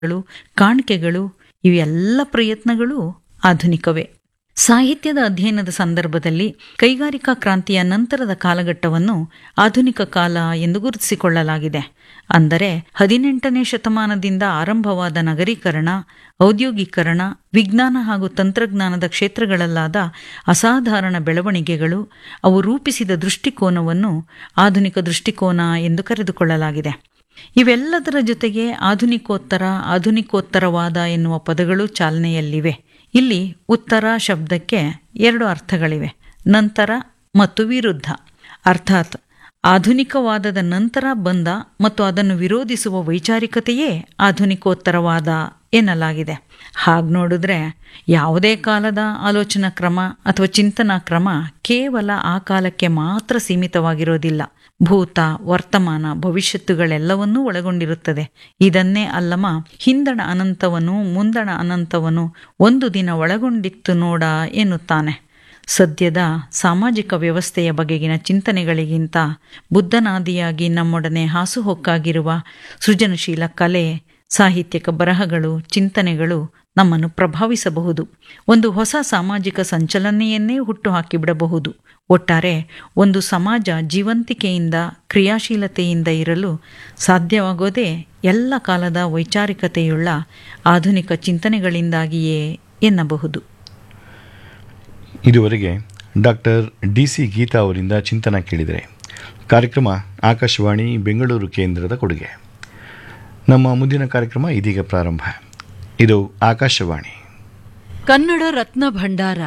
ಗಳು ಕಾಣಿಕೆಗಳು ಇವೆಲ್ಲ ಪ್ರಯತ್ನಗಳು ಆಧುನಿಕವೇ ಸಾಹಿತ್ಯದ ಅಧ್ಯಯನದ ಸಂದರ್ಭದಲ್ಲಿ ಕೈಗಾರಿಕಾ ಕ್ರಾಂತಿಯ ನಂತರದ ಕಾಲಘಟ್ಟವನ್ನು ಆಧುನಿಕ ಕಾಲ ಎಂದು ಗುರುತಿಸಿಕೊಳ್ಳಲಾಗಿದೆ ಅಂದರೆ ಹದಿನೆಂಟನೇ ಶತಮಾನದಿಂದ ಆರಂಭವಾದ ನಗರೀಕರಣ ಔದ್ಯೋಗೀಕರಣ ವಿಜ್ಞಾನ ಹಾಗೂ ತಂತ್ರಜ್ಞಾನದ ಕ್ಷೇತ್ರಗಳಲ್ಲಾದ ಅಸಾಧಾರಣ ಬೆಳವಣಿಗೆಗಳು ಅವು ರೂಪಿಸಿದ ದೃಷ್ಟಿಕೋನವನ್ನು ಆಧುನಿಕ ದೃಷ್ಟಿಕೋನ ಎಂದು ಕರೆದುಕೊಳ್ಳಲಾಗಿದೆ ಇವೆಲ್ಲದರ ಜೊತೆಗೆ ಆಧುನಿಕೋತ್ತರ ಆಧುನಿಕೋತ್ತರವಾದ ಎನ್ನುವ ಪದಗಳು ಚಾಲನೆಯಲ್ಲಿವೆ ಇಲ್ಲಿ ಉತ್ತರ ಶಬ್ದಕ್ಕೆ ಎರಡು ಅರ್ಥಗಳಿವೆ ನಂತರ ಮತ್ತು ವಿರುದ್ಧ ಅರ್ಥಾತ್ ಆಧುನಿಕವಾದದ ನಂತರ ಬಂದ ಮತ್ತು ಅದನ್ನು ವಿರೋಧಿಸುವ ವೈಚಾರಿಕತೆಯೇ ಆಧುನಿಕೋತ್ತರವಾದ ಎನ್ನಲಾಗಿದೆ ಹಾಗೆ ನೋಡಿದ್ರೆ ಯಾವುದೇ ಕಾಲದ ಆಲೋಚನಾ ಕ್ರಮ ಅಥವಾ ಚಿಂತನಾ ಕ್ರಮ ಕೇವಲ ಆ ಕಾಲಕ್ಕೆ ಮಾತ್ರ ಸೀಮಿತವಾಗಿರೋದಿಲ್ಲ ಭೂತ ವರ್ತಮಾನ ಭವಿಷ್ಯತ್ತುಗಳೆಲ್ಲವನ್ನೂ ಒಳಗೊಂಡಿರುತ್ತದೆ ಇದನ್ನೇ ಅಲ್ಲಮ ಹಿಂದಣ ಅನಂತವನು ಮುಂದಣ ಅನಂತವನು ಒಂದು ದಿನ ಒಳಗೊಂಡಿತ್ತು ನೋಡ ಎನ್ನುತ್ತಾನೆ ಸದ್ಯದ ಸಾಮಾಜಿಕ ವ್ಯವಸ್ಥೆಯ ಬಗೆಗಿನ ಚಿಂತನೆಗಳಿಗಿಂತ ಬುದ್ಧನಾದಿಯಾಗಿ ನಮ್ಮೊಡನೆ ಹಾಸುಹೊಕ್ಕಾಗಿರುವ ಸೃಜನಶೀಲ ಕಲೆ ಸಾಹಿತ್ಯಕ ಬರಹಗಳು ಚಿಂತನೆಗಳು ನಮ್ಮನ್ನು ಪ್ರಭಾವಿಸಬಹುದು ಒಂದು ಹೊಸ ಸಾಮಾಜಿಕ ಸಂಚಲನೆಯನ್ನೇ ಹುಟ್ಟುಹಾಕಿಬಿಡಬಹುದು ಒಟ್ಟಾರೆ ಒಂದು ಸಮಾಜ ಜೀವಂತಿಕೆಯಿಂದ ಕ್ರಿಯಾಶೀಲತೆಯಿಂದ ಇರಲು ಸಾಧ್ಯವಾಗೋದೇ ಎಲ್ಲ ಕಾಲದ ವೈಚಾರಿಕತೆಯುಳ್ಳ ಆಧುನಿಕ ಚಿಂತನೆಗಳಿಂದಾಗಿಯೇ ಎನ್ನಬಹುದು ಇದುವರೆಗೆ ಡಾಕ್ಟರ್ ಡಿ ಸಿ ಗೀತಾ ಅವರಿಂದ ಚಿಂತನ ಕೇಳಿದರೆ ಕಾರ್ಯಕ್ರಮ ಆಕಾಶವಾಣಿ ಬೆಂಗಳೂರು ಕೇಂದ್ರದ ಕೊಡುಗೆ ನಮ್ಮ ಮುಂದಿನ ಕಾರ್ಯಕ್ರಮ ಇದೀಗ ಪ್ರಾರಂಭ ಇದು ಆಕಾಶವಾಣಿ ಕನ್ನಡ ರತ್ನ ಭಂಡಾರ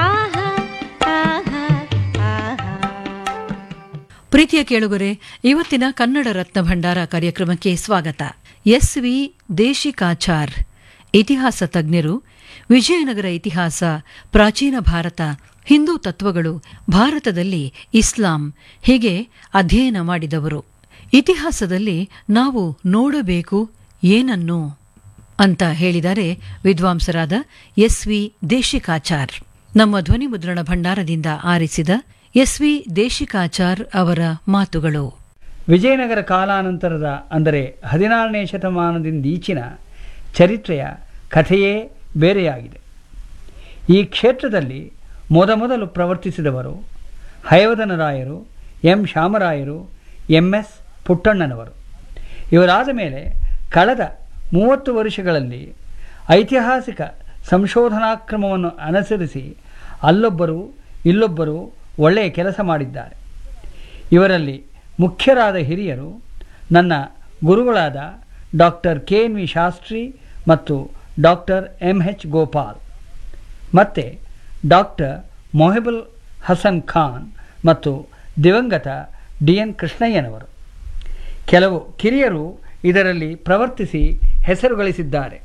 ಪ್ರೀತಿಯ ಕೇಳುಗರೆ ಇವತ್ತಿನ ಕನ್ನಡ ರತ್ನ ಭಂಡಾರ ಕಾರ್ಯಕ್ರಮಕ್ಕೆ ಸ್ವಾಗತ ಎಸ್ ವಿ ದೇಶಿಕಾಚಾರ್ ಇತಿಹಾಸ ತಜ್ಞರು ವಿಜಯನಗರ ಇತಿಹಾಸ ಪ್ರಾಚೀನ ಭಾರತ ಹಿಂದೂ ತತ್ವಗಳು ಭಾರತದಲ್ಲಿ ಇಸ್ಲಾಂ ಹೀಗೆ ಅಧ್ಯಯನ ಮಾಡಿದವರು ಇತಿಹಾಸದಲ್ಲಿ ನಾವು ನೋಡಬೇಕು ಏನನ್ನು ಅಂತ ಹೇಳಿದ್ದಾರೆ ವಿದ್ವಾಂಸರಾದ ಎಸ್ ವಿ ದೇಶಿಕಾಚಾರ್ ನಮ್ಮ ಧ್ವನಿ ಮುದ್ರಣ ಭಂಡಾರದಿಂದ ಆರಿಸಿದ ಎಸ್ ವಿ ದೇಶಿಕಾಚಾರ್ ಅವರ ಮಾತುಗಳು ವಿಜಯನಗರ ಕಾಲಾನಂತರದ ಅಂದರೆ ಹದಿನಾರನೇ ಶತಮಾನದಿಂದೀಚಿನ ಚರಿತ್ರೆಯ ಕಥೆಯೇ ಬೇರೆಯಾಗಿದೆ ಈ ಕ್ಷೇತ್ರದಲ್ಲಿ ಮೊದಮೊದಲು ಪ್ರವರ್ತಿಸಿದವರು ಹಯವದನರಾಯರು ಎಂ ಶಾಮರಾಯರು ಎಂ ಎಸ್ ಪುಟ್ಟಣ್ಣನವರು ಇವರಾದ ಮೇಲೆ ಕಳೆದ ಮೂವತ್ತು ವರ್ಷಗಳಲ್ಲಿ ಐತಿಹಾಸಿಕ ಸಂಶೋಧನಾ ಕ್ರಮವನ್ನು ಅನುಸರಿಸಿ ಅಲ್ಲೊಬ್ಬರು ಇಲ್ಲೊಬ್ಬರು ಒಳ್ಳೆಯ ಕೆಲಸ ಮಾಡಿದ್ದಾರೆ ಇವರಲ್ಲಿ ಮುಖ್ಯರಾದ ಹಿರಿಯರು ನನ್ನ ಗುರುಗಳಾದ doctor K N V Shastri ಮತ್ತು ಡಾಕ್ಟರ್ ಎಂ ಎಚ್ ಗೋಪಾಲ್ ಮತ್ತು ಡಾಕ್ಟರ್ ಮೊಹಿಬುಲ್ ಹಸನ್ ಖಾನ್ ಮತ್ತು ದಿವಂಗತ ಡಿ ಎನ್ ಕೃಷ್ಣಯ್ಯನವರು ಕೆಲವು ಕಿರಿಯರು ಇದರಲ್ಲಿ ಪ್ರವರ್ತಿಸಿ ಹೆಸರು ಗಳಿಸಿದ್ದಾರೆ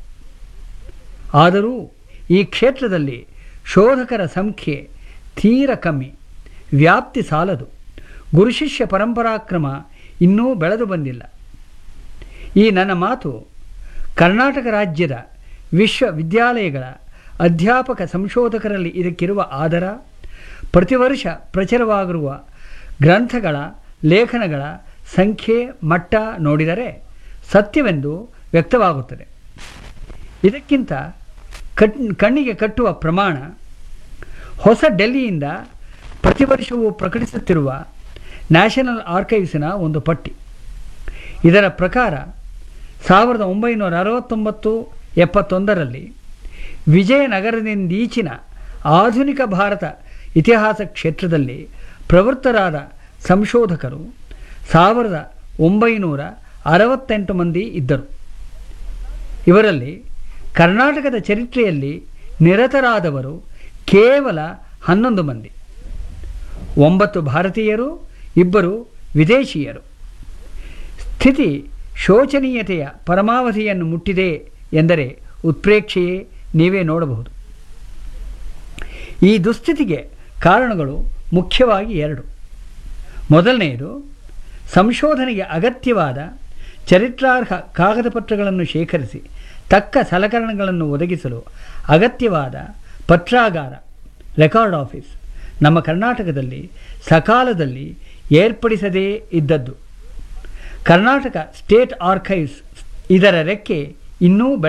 ಆದರೂ ಈ ಕ್ಷೇತ್ರದಲ್ಲಿ ಶೋಧಕರ ಸಂಖ್ಯೆ ತೀರ ಕಮ್ಮಿ ವ್ಯಾಪ್ತಿ ಸಾಲದು ಗುರುಶಿಷ್ಯ ಪರಂಪರಾಕ್ರಮ ಇನ್ನೂ ಬೆಳೆದು ಬಂದಿಲ್ಲ ಈ ನನ್ನ ಮಾತು ಕರ್ನಾಟಕ ರಾಜ್ಯದ ವಿಶ್ವವಿದ್ಯಾಲಯಗಳ ಅಧ್ಯಾಪಕ ಸಂಶೋಧಕರಲ್ಲಿ ಇದಕ್ಕಿರುವ ಆದರ ಪ್ರತಿ ವರ್ಷ ಪ್ರಚುರವಾಗಿರುವ ಗ್ರಂಥಗಳ ಲೇಖನಗಳ ಸಂಖ್ಯೆ ಮಟ್ಟ ನೋಡಿದರೆ ಸತ್ಯವೆಂದು ವ್ಯಕ್ತವಾಗುತ್ತದೆ ಇದಕ್ಕಿಂತ ಕಟ್ ಕಣ್ಣಿಗೆ ಕಟ್ಟುವ ಪ್ರಮಾಣ ಹೊಸ ಡೆಲ್ಲಿಯಿಂದ ಪ್ರತಿ ವರ್ಷವೂ ಪ್ರಕಟಿಸುತ್ತಿರುವ ನ್ಯಾಷನಲ್ ಆರ್ಕೈವ್ಸಿನ ಒಂದು ಪಟ್ಟಿ ಇದರ ಪ್ರಕಾರ ಸಾವಿರದ ಒಂಬೈನೂರ ಅರವತ್ತೊಂಬತ್ತು ಎಪ್ಪತ್ತೊಂದರಲ್ಲಿ ವಿಜಯನಗರದಿಂದೀಚಿನ ಆಧುನಿಕ ಭಾರತ ಇತಿಹಾಸ ಕ್ಷೇತ್ರದಲ್ಲಿ ಪ್ರವೃತ್ತರಾದ ಸಂಶೋಧಕರು ಸಾವಿರದ ಒಂಬೈನೂರ ಅರವತ್ತೆಂಟು ಮಂದಿ ಇದ್ದರು ಇವರಲ್ಲಿ ಕರ್ನಾಟಕದ ಚರಿತ್ರೆಯಲ್ಲಿ ನಿರತರಾದವರು ಕೇವಲ ಹನ್ನೊಂದು ಮಂದಿ ಒಂಬತ್ತು ಭಾರತೀಯರು ಇಬ್ಬರು ವಿದೇಶೀಯರು ಸ್ಥಿತಿ ಶೋಚನೀಯತೆಯ ಪರಮಾವಧಿಯನ್ನು ಮುಟ್ಟಿದೆ ಎಂದರೆ ಉತ್ಪ್ರೇಕ್ಷೆಯೇ ನೀವೇ ನೋಡಬಹುದು ಈ ದುಸ್ಥಿತಿಗೆ ಕಾರಣಗಳು ಮುಖ್ಯವಾಗಿ ಎರಡು ಮೊದಲನೆಯದು ಸಂಶೋಧನೆಗೆ ಅಗತ್ಯವಾದ ಚರಿತ್ರಾರ್ಹ ಕಾಗದ ಪತ್ರಗಳನ್ನು ಶೇಖರಿಸಿ ತಕ್ಕ ಸಲಕರಣೆಗಳನ್ನು ಒದಗಿಸಲು ಅಗತ್ಯವಾದ ಪತ್ರಾಗಾರ ರೆಕಾರ್ಡ್ ಆಫೀಸ್ ನಮ್ಮ ಕರ್ನಾಟಕದಲ್ಲಿ ಸಕಾಲದಲ್ಲಿ ಏರ್ಪಡಿಸದೇ ಇದ್ದದ್ದು ಕರ್ನಾಟಕ ಸ್ಟೇಟ್ ಆರ್ಕೈವ್ಸ್ ಇದರ ರೆಕ್ಕೆ ಇನ್ನೂ